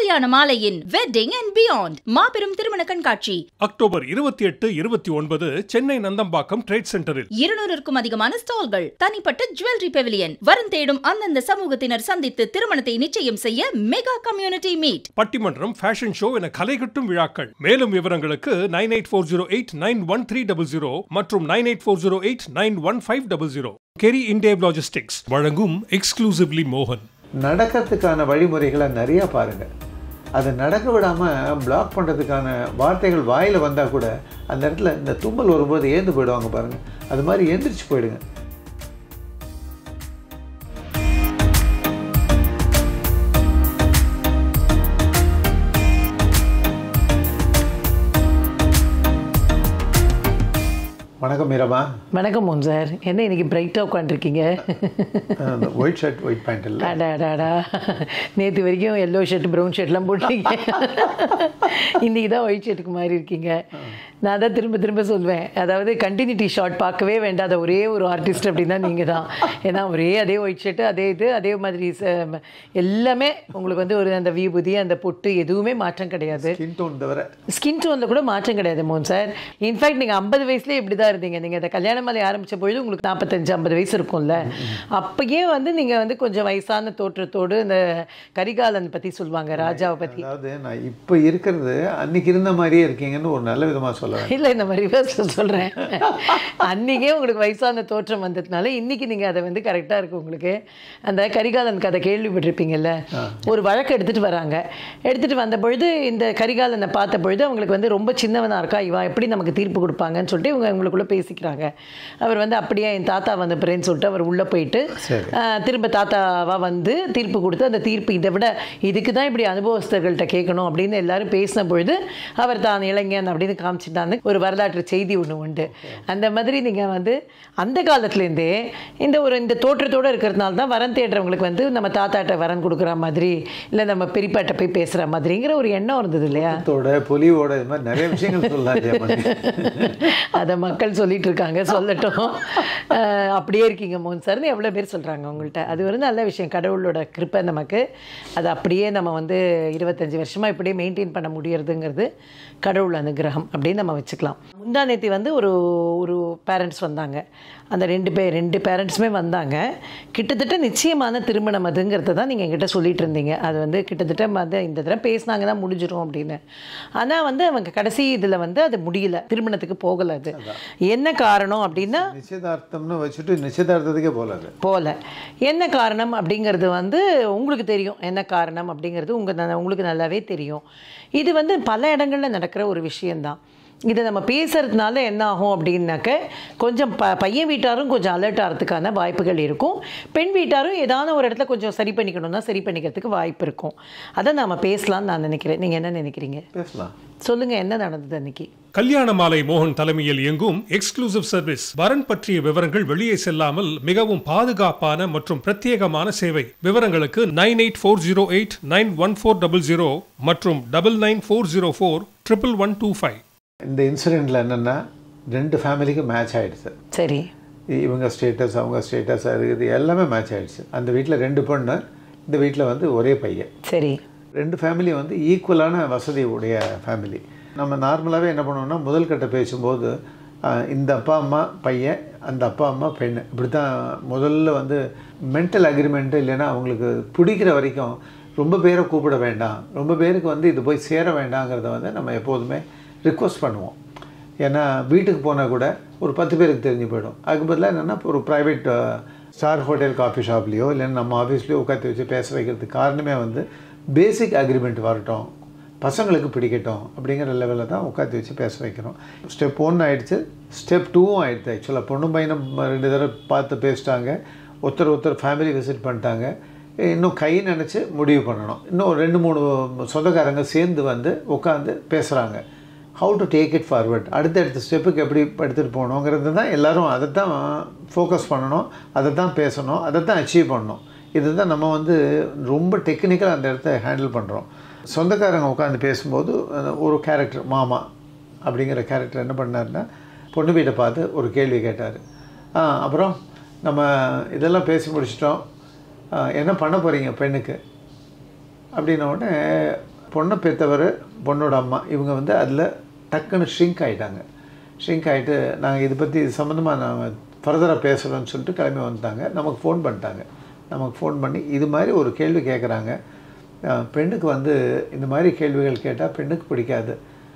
கல்யாண மாலையின் wedding and beyond மாபெரும் திருமண கண்காட்சி அக்டோபர் இருபத்தி எட்டு இருபத்தி ஒன்பது சென்னை நந்தம்பாக்கம் ட்ரேட் சென்டரில் இருநூறுக்கும் அதிகமான ஸ்டால்கள் தனிப்பட்ட ஜுவல்லரி பெவிலியன் வரம் தேடும் அந்தந்த சமூகத்தினர் சந்தித்து திருமணத்தை நிச்சயம் செய்ய மெகா கம்யூனிட்டி மீட் பட்டிமன்றம் ஃபேஷன் ஷோ என கலைகட்டும் விழாக்கள் மேலும் விவரங்களுக்கு nine eight four zero eight nine one three double zero மற்றும் nine eight four zero eight nine one five double zero Kerry Indev Logistics வழங்கும் எக்ஸ்க்ளூசிவ்லி மோகன் நடக்கிறதுக்கான வழிமுறைகளை நிறையா பாருங்கள் அதை நடக்க விடாமல் பிளாக் பண்ணுறதுக்கான வார்த்தைகள் வாயில் வந்தால் கூட அந்த இடத்துல இந்த தும்மல் வரும்போது ஏந்து போயிடுவாங்க பாருங்கள் அது மாதிரி எந்திரிச்சு போயிடுங்க வணக்கம் மீரமா வணக்கம் மோன் சார் என்ன இன்னைக்கு பிரைட்டாக உட்காந்துருக்கீங்க ஒயிட் ஷர்ட் ஒயிட் பேண்ட் இல்லை அடாடாடா நேற்று வரைக்கும் எல்லோ ஷர்ட் ப்ரௌன் ஷர்ட்லாம் போட்டிருக்கீங்க இன்றைக்கி தான் ஒயிட் ஷர்ட்டுக்கு மாறி இருக்கீங்க நான் தான் திரும்ப திரும்ப சொல்வேன் அதாவது கண்டினியூட்டி ஷார்ட் பார்க்கவே வேண்டாத ஒரே ஒரு ஆர்டிஸ்ட் அப்படின்னா நீங்கள் தான் ஏன்னா ஒரே அதே ஒயிட் ஷர்ட்டு அதே இது அதே மாதிரி ச- எல்லாமே உங்களுக்கு வந்து ஒரு அந்த விபூதி அந்த பொட்டு எதுவுமே மாற்றம் கிடையாது ஸ்கின் டோன் தவிர ஸ்கின் டோனில் கூட மாற்றம் கிடையாது மோன் சார் இன்ஃபேக்ட் நீங்கள் ஐம்பது வயசுலேயே இப்படி தான் இருந்தீங்க நீங்கள் இந்த கல்யாண மலை ஆரம்பித்த பொழுது உங்களுக்கு நாற்பத்தஞ்சு ஐம்பது வயசு இருக்கும்ல அப்பயே வந்து நீங்கள் வந்து கொஞ்சம் வயசான தோற்றத்தோடு இந்த கரிகாலன் பற்றி சொல்லுவாங்க ராஜாவை பற்றி அதாவது நான் இப்போ இருக்கிறது அன்னைக்கு இருந்த மாதிரியே இருக்கீங்கன்னு ஒரு நல்ல விதமாக சொல்லுவேன் இல்லை இந்த மாதிரி ரிவர்ஸில் சொல்கிறேன் அன்றைக்கே உங்களுக்கு வயசான தோற்றம் வந்ததுனால இன்றைக்கி நீங்கள் அதை வந்து கரெக்டாக இருக்குது உங்களுக்கு அந்த கரிகாலன் கதை கேள்விப்பட்டிருப்பீங்கல்ல ஒரு வழக்கு எடுத்துகிட்டு வராங்க எடுத்துகிட்டு வந்த பொழுது இந்த கரிகாலனை பார்த்த பொழுது அவங்களுக்கு வந்து ரொம்ப சின்னவனாக இருக்கா இவன் எப்படி நமக்கு தீர்ப்பு கொடுப்பாங்கன்னு சொல்லிட்டு இவங்க இவங்களுக்குள்ளே பேசிக்கிறாங்க அவர் வந்து அப்படியே என் தாத்தா வந்தப்புறேன்னு சொல்லிட்டு அவர் உள்ளே போயிட்டு சரி. ஆஹ், திரும்ப தாத்தாவாக வந்து தீர்ப்பு கொடுத்து அந்த தீர்ப்பு இதை விட இதுக்கு தான் இப்படி அனுபவஸ்தர்கள்ட்ட கேட்கணும் அப்படின்னு எல்லாரும் பேசின பொழுது அவர் தான் இளைஞன் அப்படின்னு காமிச்சிட்டான்னு ஒரு வரலாற்று செய்தி ஒன்று உண்டு அந்த மாதிரி நீங்கள் வந்து அந்த காலத்துலேருந்தே இந்த ஒரு இந்த தோற்றத்தோடு இருக்கிறதுனால தான் வரன் தேடுறவங்களுக்கு வந்து நம்ம தாத்தாட்ட வரன் கொடுக்குற மாதிரி இல்லை நம்ம பெரியப்பாட்ட போய் பேசுகிற மாதிரிங்கிற ஒரு எண்ணம் இருந்தது இல்லையா தோட பொலிவோட இது மாதிரி நிறைய விஷயங்கள் சொல்லலாம் ஜெயமணி அதை மக்கள் சொல்லிட்டு இருக்காங்க சொல்லட்டும் அஹ், அப்படியே இருக்கீங்க மோகன் சார்னு எவ்வளோ பேர் சொல்கிறாங்க உங்கள்கிட்ட அது ஒரு நல்ல விஷயம் கடவுளோட கிருப்பை நமக்கு அது அப்படியே நம்ம வந்து இருபத்தஞ்சி வருஷமாக இப்படியே மெயின்டைன் பண்ண முடியறதுங்கிறது கடவுள் அனுகிரகம் அப்படின்னு நம்ம வச்சுக்கலாம் முந்தா நேத்தி வந்து ஒரு ஒரு பேரண்ட்ஸ் வந்தாங்க அந்த ரெண்டு பேர் ரெண்டு பேரண்ட்ஸுமே வந்தாங்க கிட்டத்தட்ட நிச்சயமான திருமணம் அதுங்கிறத தான் நீங்கள் என்கிட்ட சொல்லிட்டு இருந்தீங்க அது வந்து கிட்டத்தட்ட மத இந்த தடவை பேசினாங்க தான் முடிஞ்சிடும் அப்படின்னு ஆனால் வந்து அவங்க கடைசி இதில் வந்து அது முடியல திருமணத்துக்கு போகலை அது என்ன காரணம் அப்படின்னா நிச்சயதார்த்தம்னு வச்சுட்டு நிச்சயதார்த்தத்துக்கே போல அது போகல என்ன காரணம் அப்படிங்கிறது வந்து உங்களுக்கு தெரியும் என்ன காரணம் அப்படிங்கிறது உங்கள் உங்களுக்கு நல்லாவே தெரியும் இது வந்து பல இடங்களில் நடக்கிற ஒரு விஷயந்தான் இதை நம்ம பேசுறதுனால என்ன ஆகும் அப்படின்னாக்க கொஞ்சம் ப பையன் வீட்டாரும் கொஞ்சம் அலர்ட் ஆகிறதுக்கான வாய்ப்புகள் இருக்கும் பெண் வீட்டாரும் ஏதாவது ஒரு இடத்துல கொஞ்சம் சரி பண்ணிக்கணும்னா சரி பண்ணிக்கிறதுக்கு வாய்ப்பு இருக்கும் அதை நாம் பேசலாம்னு நான் நினைக்கிறேன் நீங்கள் என்ன நினைக்கிறீங்க பேசலாம் சொல்லுங்கள் என்ன நடந்தது அன்னைக்கு கல்யாண மாலை மோகன் தலைமையில் இயங்கும் எக்ஸ்க்ளூசிவ் சர்வீஸ் வரன் பற்றிய விவரங்கள் வெளியே செல்லாமல் மிகவும் பாதுகாப்பான மற்றும் பிரத்யேகமான சேவை விவரங்களுக்கு nine eight four zero eight nine one four double zero மற்றும் double nine four zero four triple one two five இந்த இன்சிடெண்ட்டில் என்னென்னா ரெண்டு ஃபேமிலிக்கு மேட்ச் ஆகிடுச்சு சரி இவங்க ஸ்டேட்டஸ் அவங்க ஸ்டேட்டஸ் அது இது எல்லாமே மேட்ச் ஆகிடுச்சு அந்த வீட்டில் ரெண்டு பொண்ணு இந்த வீட்டில் வந்து ஒரே பையன் சரி ரெண்டு ஃபேமிலி வந்து ஈக்குவலான வசதி உடைய ஃபேமிலி நம்ம நார்மலாகவே என்ன பண்ணுவோம்னா முதல் கட்ட பேசும்போது ஆஹ், இந்த அப்பா அம்மா பையன் அந்த அப்பா அம்மா பெண் இப்படி தான் முதல்ல வந்து மென்டல் அக்ரிமெண்ட்டு இல்லைன்னா அவங்களுக்கு பிடிக்கிற வரைக்கும் ரொம்ப பேரை கூப்பிட வேண்டாம் ரொம்ப பேருக்கு வந்து இது போய் சேர வேண்டாங்கிறத வந்து நம்ம எப்போதுமே ரிக்வஸ்ட் பண்ணுவோம் ஏன்னா வீட்டுக்கு போனால் கூட ஒரு பத்து பேருக்கு தெரிஞ்சு போயிடும் அதுக்கு பதிலாக என்னென்னா ஒரு ப்ரைவேட் ஸ்டார் ஹோட்டல் காஃபி ஷாப்லேயோ இல்லைன்னா நம்ம ஆஃபீஸ்லேயோ உட்காந்து வச்சு பேச வைக்கிறதுக்கு காரணமே வந்து பேசிக் அக்ரிமெண்ட் வரட்டும் பசங்களுக்கு பிடிக்கட்டும் அப்படிங்கிற லெவலில் தான் உட்காந்து வச்சு பேச வைக்கிறோம் ஸ்டெப் ஒன் ஆயிடுச்சு ஸ்டெப் டூவும் ஆயிடுச்சு ஆக்சுவலாக பொண்ணு பையனும் ரெண்டு தடவை பார்த்து பேசிட்டாங்க ஒருத்தர் ஒருத்தர் ஃபேமிலி விசிட் பண்ணிட்டாங்க இன்னும் கை நினச்சி முடிவு பண்ணணும் இன்னும் ஒரு ரெண்டு மூணு சொந்தக்காரங்க சேர்ந்து வந்து உட்காந்து பேசுகிறாங்க how to take it forward அடுத்தடுத்த ஸ்டெப்புக்கு எப்படி எடுத்துகிட்டு போகணுங்கிறது தான் எல்லாரும் அதை தான் ஃபோக்கஸ் பண்ணணும் அதை தான் பேசணும் அதை தான் அச்சீவ் பண்ணணும் இதுதான் நம்ம வந்து ரொம்ப டெக்னிக்கலாக அந்த இடத்த ஹேண்டில் பண்ணுறோம் சொந்தக்காரங்க உட்காந்து பேசும்போது அஹ், ஒரு கேரக்டர் மாமா அப்படிங்கிற கேரக்டர் என்ன பண்ணாருன்னா பொண்ணு வீட்டை பார்த்து ஒரு கேள்வி கேட்டார் ஆ அப்புறம் நம்ம இதெல்லாம் பேசி முடிச்சிட்டோம் ஆ, என்ன பண்ண போகிறீங்க பெண்ணுக்கு அப்படின்ன உடனே பொண்ணை பெற்றவர் பொண்ணோட அம்மா இவங்க வந்து அதில் டக்குன்னு ஷ்ரிங்க் ஆகிட்டாங்க ஷ்ரிங்க் ஆகிட்டு நாங்கள் இதை பற்றி இது சம்மந்தமாக நாங்கள் ஃபர்தராக பேசுகிறோன்னு சொல்லிட்டு கிளம்பி வந்துட்டாங்க நமக்கு ஃபோன் பண்ணிட்டாங்க நமக்கு ஃபோன் பண்ணி இது மாதிரி ஒரு கேள்வி கேட்குறாங்க அஹ், பெண்ணுக்கு வந்து இந்த மாதிரி கேள்விகள் கேட்டால் பெண்ணுக்கு பிடிக்காது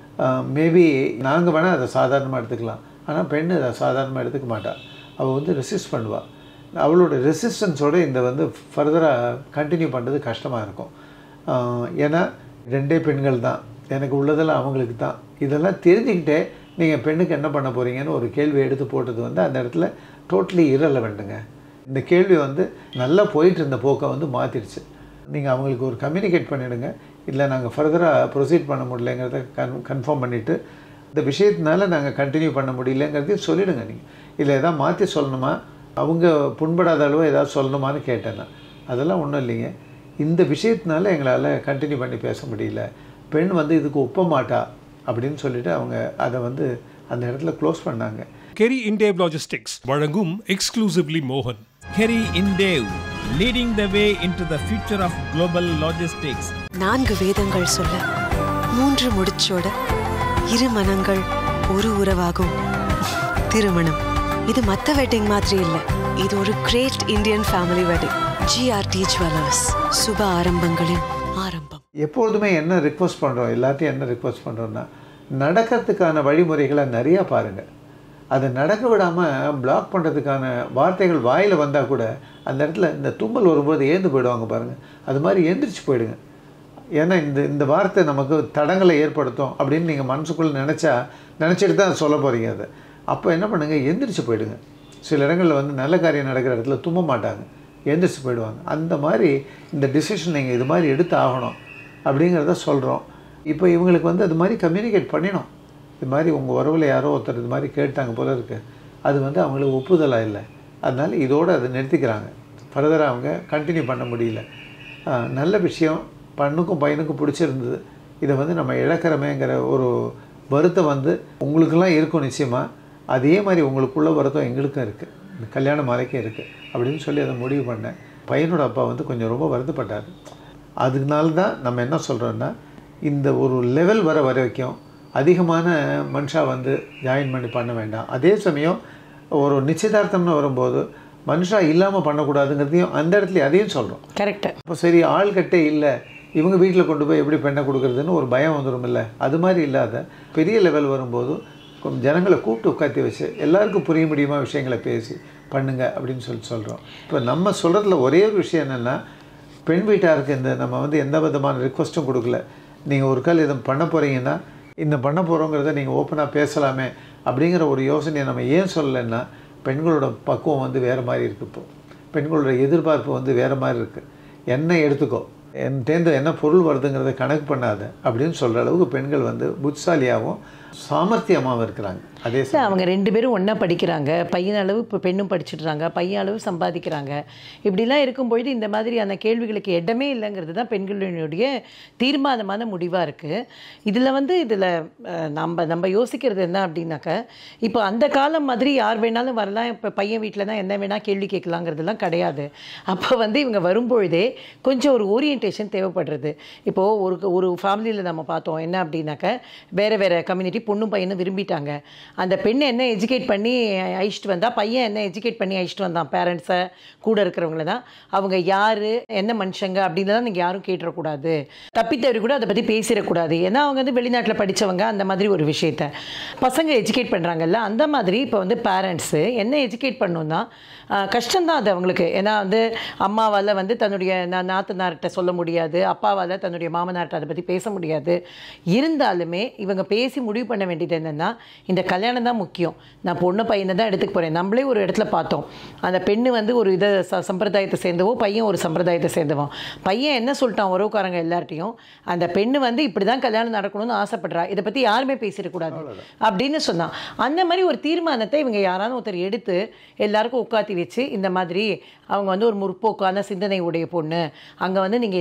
மேபி நாங்கள் வேணால் அதை சாதாரணமாக எடுத்துக்கலாம் ஆனால் பெண் அதை சாதாரணமாக எடுத்துக்க மாட்டாள் அவள் வந்து ரெசிஸ்ட் பண்ணுவாள் அவளோட ரெசிஸ்டன்ஸோட இந்த வந்து ஃபர்தராக கண்டினியூ பண்ணுறது கஷ்டமாக இருக்கும் ஆஹ் ஏன்னா ரெண்டே பெண்கள் தான் எனக்கு உள்ளதெல்லாம் அவங்களுக்கு தான் இதெல்லாம் தெரிஞ்சுக்கிட்டே நீங்கள் பெண்ணுக்கு என்ன பண்ண போகிறீங்கன்னு ஒரு கேள்வி எடுத்து போட்டது வந்து அந்த இடத்துல டோட்டலி இரலவெண்ட்டுங்க இந்த கேள்வி வந்து நல்லா போயிட்டு இருந்த போக்கை வந்து மாற்றிடுச்சு நீங்கள் அவங்களுக்கு ஒரு கம்யூனிகேட் பண்ணிவிடுங்க இல்லை நாங்கள் ஃபர்தராக ப்ரொசீட் பண்ண முடியலங்கிறத கன் கன்ஃபார்ம் பண்ணிவிட்டு இந்த விஷயத்தினால நாங்கள் கண்டினியூ பண்ண முடியலங்கிறதையும் சொல்லிவிடுங்க நீங்கள் இல்லை எதாவது மாற்றி சொல்லணுமா அவங்க புண்படாத அளவு ஏதாவது சொல்லணுமான்னு கேட்டேன் நான் அதெல்லாம் ஒன்றும் இல்லைங்க இந்த விஷயத்தினால எங்களால் கண்டினியூ பண்ணி பேச முடியல பெண் வந்து இதுக்கு ஒப்ப மாட்டா அப்படின்னு சொல்லிட்டு அவங்க அதை வந்து அந்த இடத்துல க்ளோஸ் பண்ணாங்க கெரி இண்டேவ் லாஜிஸ்டிக்ஸ் வழங்கும் எக்ஸ்க்ளூசிவ்லி மோகன் Kerry Indev, leading the way into the future of global logistics. நான்கு வேதங்கள் சொல்ல மூன்று முடிச்சோட இரு மனங்கள் ஒரு உறவாகும் திருமணம் இது மத்த வெட்டிங் மாதிரி இல்ல இது ஒரு great Indian family wedding GRT jewellers சுப ஆரம்பங்களின் ஆரம்பம் எப்பொழுதுமே என்ன ரிக்வஸ்ட் பண்ணுறோம் எல்லாத்தையும் என்ன ரிக்வஸ்ட் பண்ணுறோன்னா நடக்கிறதுக்கான வழிமுறைகளை நிறையா பாருங்கள் அதை நடக்க விடாமல் பிளாக் பண்ணுறதுக்கான வார்த்தைகள் வாயில் வந்தால் கூட அந்த இடத்துல இந்த தும்மல் வரும்போது ஏந்து போயிடுவாங்க பாருங்கள் அது மாதிரி எந்திரிச்சு போயிடுங்க ஏன்னா இந்த இந்த வார்த்தை நமக்கு தடங்களை ஏற்படுத்தும் அப்படின்னு நீங்கள் மனசுக்குள்ளே நினச்சா நினச்சிட்டு தான் சொல்ல போகிறீங்க அதை அப்போ என்ன பண்ணுங்கள் எந்திரிச்சு போயிடுங்க சில இடங்களில் வந்து நல்ல காரியம் நடக்கிற இடத்துல தும்ப மாட்டாங்க எந்திரிச்சு போயிடுவாங்க அந்த மாதிரி இந்த டிசிஷன் நீங்கள் இது மாதிரி எடுத்து ஆகணும் அப்படிங்கிறத சொல்கிறோம் இப்போ இவங்களுக்கு வந்து அது மாதிரி கம்யூனிகேட் பண்ணினோம் இது மாதிரி உங்கள் உறவில் யாரோ ஒருத்தர் இது மாதிரி கேட்டாங்க போல இருக்கு அது வந்து அவங்களுக்கு ஒப்புதலாக இல்லை அதனால் இதோடு அதை நிறுத்திக்கிறாங்க ஃபர்தராக அவங்க கண்டினியூ பண்ண முடியல ஆஹ், நல்ல விஷயம் பண்ணுக்கும் பையனுக்கும் பிடிச்சிருந்தது இதை வந்து நம்ம இழக்கிறமேங்கிற ஒரு வருத்தம் வந்து உங்களுக்கெல்லாம் இருக்கும் நிச்சயமாக அதே மாதிரி உங்களுக்குள்ள வருத்தம் எங்களுக்கும் இருக்குது இந்த கல்யாண மாலைக்கும் இருக்குது அப்படின்னு சொல்லி அதை முடிவு பண்ணேன் பையனோட அப்பா வந்து கொஞ்சம் ரொம்ப வருத்தப்பட்டார் அதனால தான் நம்ம என்ன சொல்கிறோன்னா இந்த ஒரு லெவல் வர வரைக்கும் அதிகமான மனுஷா வந்து ஜாயின் பண்ணி பண்ண வேண்டாம் அதே சமயம் ஒரு நிச்சயதார்த்தம்னு வரும்போது மனுஷா இல்லாமல் பண்ணக்கூடாதுங்கிறதையும் அந்த இடத்துல அதையும் சொல்கிறோம் கரெக்டு அப்போ சரி ஆள் கட்டே இல்லை இவங்க வீட்டில் கொண்டு போய் எப்படி பெண்ணை கொடுக்குறதுன்னு ஒரு பயம் வந்துடும் இல்லை அது மாதிரி இல்லாத பெரிய லெவல் வரும்போது கொஞ்சம் ஜனங்களை கூப்பிட்டு உட்காத்தி வச்சு எல்லாருக்கும் புரிய முடியுமா விஷயங்களை பேசி பண்ணுங்க அப்படின்னு சொல்லி சொல்கிறோம் இப்போ நம்ம சொல்கிறதுல ஒரே ஒரு விஷயம் என்னென்னா பெண் வீட்டாருக்கு இந்த நம்ம வந்து எந்த விதமான ரிக்வஸ்ட்டும் கொடுக்கல நீங்கள் ஒரு கால் இதை பண்ண போகிறீங்கன்னா இந்த பண்ண போகிறோங்கிறத நீங்கள் ஓப்பனாக பேசலாமே அப்படிங்கிற ஒரு யோசனையை நம்ம ஏன் சொல்லலைன்னா பெண்களோட பக்குவம் வந்து வேறு மாதிரி இருக்குது இப்போ பெண்களோட எதிர்பார்ப்பு வந்து வேறு மாதிரி இருக்குது என்ன எடுத்துக்கோ என்கிட்டேருந்து என்ன பொருள் வருதுங்கிறத கணக்கு பண்ணாத அப்படின்னு சொல்கிற அளவுக்கு பெண்கள் வந்து புத்திசாலியாகவும் சாமர்த்தியமாகவும் இருக்கிறாங்க அதே இல்லை அவங்க ரெண்டு பேரும் ஒன்றா படிக்கிறாங்க பையன் அளவு இப்போ பெண்ணும் படிச்சிடுறாங்க பையன் அளவு சம்பாதிக்கிறாங்க இப்படிலாம் இருக்கும்பொழுது இந்த மாதிரியான கேள்விகளுக்கு இடமே இல்லைங்கிறது தான் பெண்களினுடைய தீர்மானமான முடிவாக இருக்குது இதில் வந்து இதில் நம்ம நம்ம யோசிக்கிறது என்ன அப்படின்னாக்க இப்போ அந்த காலம் மாதிரி யார் வேணாலும் வரலாம் இப்போ பையன் வீட்டில் தான் என்ன வேணால் கேள்வி கேட்கலாங்கிறதுலாம் கிடையாது அப்போ வந்து இவங்க வரும்பொழுதே கொஞ்சம் ஒரு ஓரியன்டேஷன் தேவைப்படுறது இப்போது ஒரு ஒரு ஃபேமிலியில் நம்ம பார்த்தோம் என்ன அப்படின்னாக்க வேறு வேறு கம்யூனிட்டி பொண்ணும் பையனும் விரும்பிட்டாங்க அந்த பெண்ணை என்ன எஜுகேட் பண்ணி அழிச்சிட்டு வந்தா பையன் என்ன எஜுகேட் பண்ணி அழிச்சிட்டு வந்தான் பேரண்ட்ஸை கூட இருக்கிறவங்கள தான் அவங்க யார் என்ன மனுஷங்க அப்படின்னு தான் நீங்கள் யாரும் கேட்டுறக்கூடாது தப்பித்தவரி கூட அதை பற்றி பேசிடக்கூடாது ஏன்னா அவங்க வந்து வெளிநாட்டில் படித்தவங்க அந்த மாதிரி ஒரு விஷயத்த பசங்க எஜுகேட் பண்ணுறாங்கல்ல அந்த மாதிரி இப்போ வந்து பேரண்ட்ஸு என்ன எஜுகேட் பண்ணணும்னா ஆஹ், கஷ்டம்தான் அது அவங்களுக்கு ஏன்னா வந்து அம்மாவால் வந்து தன்னுடைய நா- நாத்தனார்கிட்ட சொல்ல முடியாது அப்பாவால் தன்னுடைய மாமனார்கிட்ட அதை பற்றி பேச முடியாது இருந்தாலுமே இவங்க பேசி முடிவு பண்ண வேண்டியது என்னென்னா இந்த கல்யாணம் தான் முக்கியம் நான் பொண்ணு பையனை தான் எடுத்துக்க போகிறேன் நம்மளே ஒரு இடத்துல பார்த்தோம் அந்த பெண்ணு வந்து ஒரு இதை ச சம்பிரதாயத்தை சேர்ந்தவோ பையன் ஒரு சம்பிரதாயத்தை சேர்ந்தவன் பையன் என்ன சொல்லிட்டான் உறவுக்காரங்க எல்லார்ட்டையும் அந்த பெண்ணு வந்து இப்படி தான் கல்யாணம் நடக்கணும்னு ஆசைப்படுறா இதை பற்றி யாருமே பேசிடக்கூடாது அப்படின்னு சொன்னான் அந்த மாதிரி ஒரு தீர்மானத்தை இவங்க யாராவது ஒருத்தர் எடுத்து எல்லாருக்கும் உட்காத்தி வச்சு இந்த மாதிரி அவங்க வந்து ஒரு முற்போக்கான சிந்தனை உடைய பொண்ணு அங்கே வந்து நீங்கள்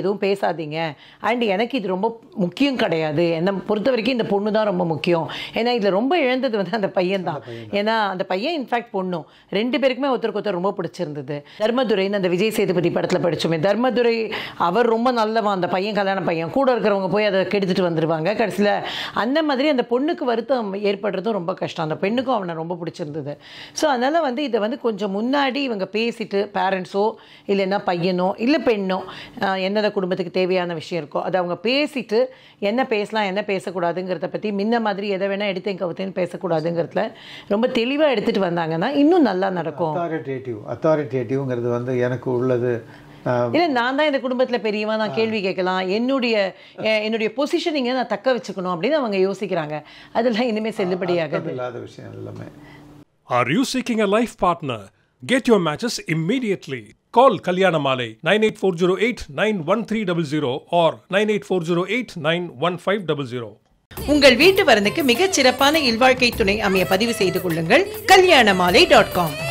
எதுவும் பேசாதீங்க அண்ட் எனக்கு இது ரொம்ப முக்கியம் கிடையாது என்னை பொறுத்த வரைக்கும் இந்த பொண்ணு தான் ரொம்ப முக்கியம் ஏன்னா இதில் ரொம்ப இழந்தது வந்து அந்த பையன் தான் ஏன்னா அந்த பையன் இன்ஃபேக்ட் பொண்ணும் ரெண்டு பேருக்குமே ஒருத்தருக்கு ஒருத்தர் ரொம்ப பிடிச்சிருந்தது தர்மதுரைன்னு அந்த விஜய் சேதுபதி படத்தில் படிச்சோமே தர்மதுரை அவர் ரொம்ப நல்லவன் அந்த பையன் கல்யாண பையன் கூட இருக்கிறவங்க போய் அதை கெடுத்துட்டு வந்துடுவாங்க கடைசியில் அந்த மாதிரி அந்த பொண்ணுக்கு வருத்தம் ஏற்படுறதும் ரொம்ப கஷ்டம் அந்த பெண்ணுக்கும் அவனை ரொம்ப பிடிச்சிருந்தது ஸோ அதனால் வந்து இதை வந்து கொஞ்சம் முன்னாடி இவங்க பேசிட்டு பேரண்ட்ஸோ இல்லைன்னா பையனோ இல்லை பெண்ணோ ஆஹ், என்னென்ன குடும்பத்துக்கு தேவையான விஷயம் இருக்கோ அதை அவங்க பேசிட்டு என்ன பேசலாம் என்ன பேசக்கூடாதுங்கிறத பற்றி முன்ன மாதிரி எதை வேணால் எடுத்தேன் கவுத்தேன்னு பேசக்கூடாதுங்கிறதுல ரொம்ப தெளிவாக எடுத்துகிட்டு வந்தாங்கன்னா இன்னும் நல்லா நடக்கும் அத்தாரிட்டேட்டிவ் அத்தாரிட்டேட்டிவ்ங்கிறது வந்து எனக்கு உள்ளது நான் இல்லை நான் தான் இந்த குடும்பத்தில் பெரியவன் நான் கேள்வி கேட்கலாம் என்னுடைய அஹ், என்னுடைய பொசிஷனிங்கை நான் தக்க வச்சுக்கணும் அப்படின்னு அவங்க யோசிக்கிறாங்க அதெல்லாம் இனிமேல் செல்லுபடியாகாது அர்த்தம் இல்லாத விஷயம் எல்லாமே Are you seeking a life partner? Get your matches immediately. Call Kalyanamale 98408 91300 or 98408 91500. உங்கள் வீட்டு வரனுக்கு மிகச் சிறப்பான இல்வாழ்க்கை துணை அமைய பதிவு செய்து கொள்ளுங்கள் கல்யாணமாலை டாட் காம்